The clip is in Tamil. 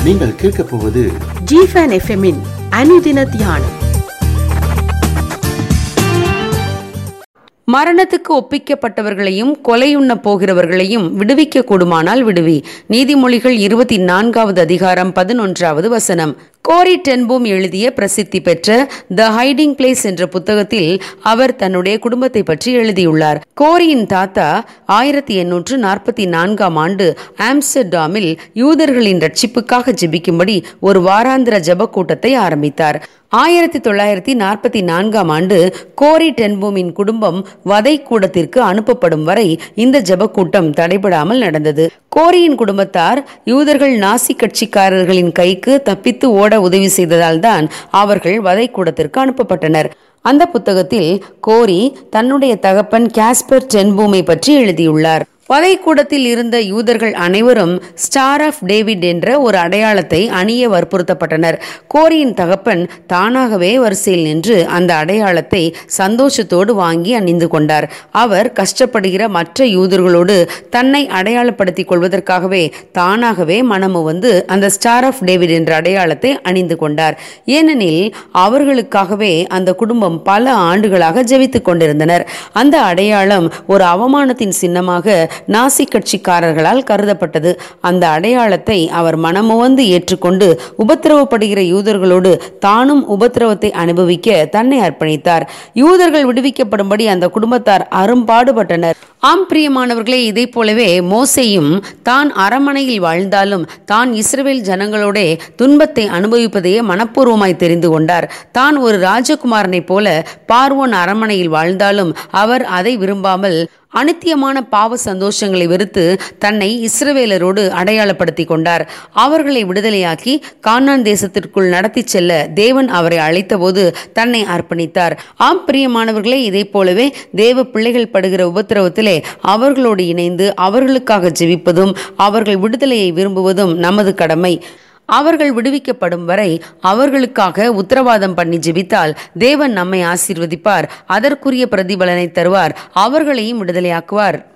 நீங்கள் கேட்கப் போவது ஜிஃபன் எஃப்எம்மின் அனுதின தியானம் மரணத்துக்கு ஒப்பிக்கப்பட்டவர்களையும் கொலையுண்ண போகிறவர்களையும் விடுவிக்க கூடுமானால் விடுவி நீதிமொழிகள் இருபத்தி நான்காவது அதிகாரம் பதினொன்றாவது வசனம் கோரி டென்பூம் எழுதிய பிரசித்தி பெற்ற த ஹைடிங் பிளேஸ் என்ற புத்தகத்தில் அவர் தன்னுடைய குடும்பத்தை பற்றி எழுதியுள்ளார் கோரியின் தாத்தா ஆயிரத்தி எண்ணூற்று நாற்பத்தி நான்காம் ஆண்டு ஆம்ஸ்டர்டாமில் யூதர்களின் ரட்சிப்புக்காக ஜெபிக்கும்படி ஒரு வாராந்திர ஜெப கூட்டத்தை ஆரம்பித்தார் ஆயிரத்தி தொள்ளாயிரத்தி நாற்பத்தி நான்காம் ஆண்டு கோரி டென்பூமின் குடும்பம் வதை கூடத்திற்கு அனுப்பப்படும் வரை இந்த ஜெபக்கூட்டம் தடைபடாமல் நடந்தது கோரியின் குடும்பத்தார் யூதர்கள் நாசி கட்சிக்காரர்களின் கைக்கு தப்பித்து ஓட உதவி செய்ததால் தான் அவர்கள் வதைக்கூடத்திற்கு அனுப்பப்பட்டனர் அந்த புத்தகத்தில் கோரி தன்னுடைய தகப்பன் காஸ்பர் டென்பூமை பற்றி எழுதியுள்ளார் வதைக்கூடத்தில் இருந்த யூதர்கள் அனைவரும் ஸ்டார் ஆஃப் டேவிட் என்ற ஒரு அடையாளத்தை அணிய வற்புறுத்தப்பட்டனர் கோரியின் தகப்பன் தானாகவே வரிசையில் நின்று அந்த அடையாளத்தை சந்தோஷத்தோடு வாங்கி அணிந்து கொண்டார் அவர் கஷ்டப்படுகிற மற்ற யூதர்களோடு தன்னை அடையாளப்படுத்திக் கொள்வதற்காகவே தானாகவே மனமு வந்து அந்த ஸ்டார் ஆஃப் டேவிட் என்ற அடையாளத்தை அணிந்து கொண்டார் ஏனெனில் அவர்களுக்காகவே அந்த குடும்பம் பல ஆண்டுகளாக ஜெபித்துக் கொண்டிருந்தனர் அந்த அடையாளம் ஒரு அவமானத்தின் சின்னமாக நாசி கட்சிக்காரர்களால் கருதப்பட்டது அந்த அடையாளத்தை அவர் மனமுவந்து ஏற்றுக்கொண்டு உபத்திரவப்படுகிற யூதர்களோடு தானும் உபத்திரவத்தை அனுபவிக்க தன்னை அர்ப்பணித்தார் யூதர்கள் விடுவிக்கப்படும்படி அந்த குடும்பத்தார் அரும்பாடுபட்டனர் ஆம் பிரியமானவர்களே இதை போலவே மோசையும் தான் அரமனையில் வாழ்ந்தாலும் தான் இஸ்ரவேல் ஜனங்களோட துன்பத்தை அனுபவிப்பதையே மனப்பூர்வமாய் தெரிந்து கொண்டார் தான் ஒரு ராஜகுமாரனைப் போல பார்வோன் அரமனையில் வாழ்ந்தாலும் அவர் அதை விரும்பாமல் அனித்தியமான பாவ சந்தோஷங்களை வெறுத்து தன்னை இஸ்ரவேலரோடு அடையாளப்படுத்தி கொண்டார் அவர்களை விடுதலையாக்கி கானான் தேசத்திற்குள் நடத்தி செல்ல தேவன் அவரை அழைத்தபோது தன்னை அர்ப்பணித்தார் ஆம் பிரியமானவர்களே இதை போலவே தேவ பிள்ளைகள் படுகிற உபத்திரவத்திலே அவர்களோடு இணைந்து அவர்களுக்காக ஜெபிப்பதும் அவர்கள் விடுதலையை விரும்புவதும் நமது கடமை அவர்கள் விடுவிக்கப்படும் வரை அவர்களுக்காக உத்தரவாதம் பண்ணி ஜெபித்தால் தேவன் நம்மை ஆசீர்வதிப்பார் அதற்குரிய பிரதிபலனை தருவார் அவர்களையும் விடுதலையாக்குவார்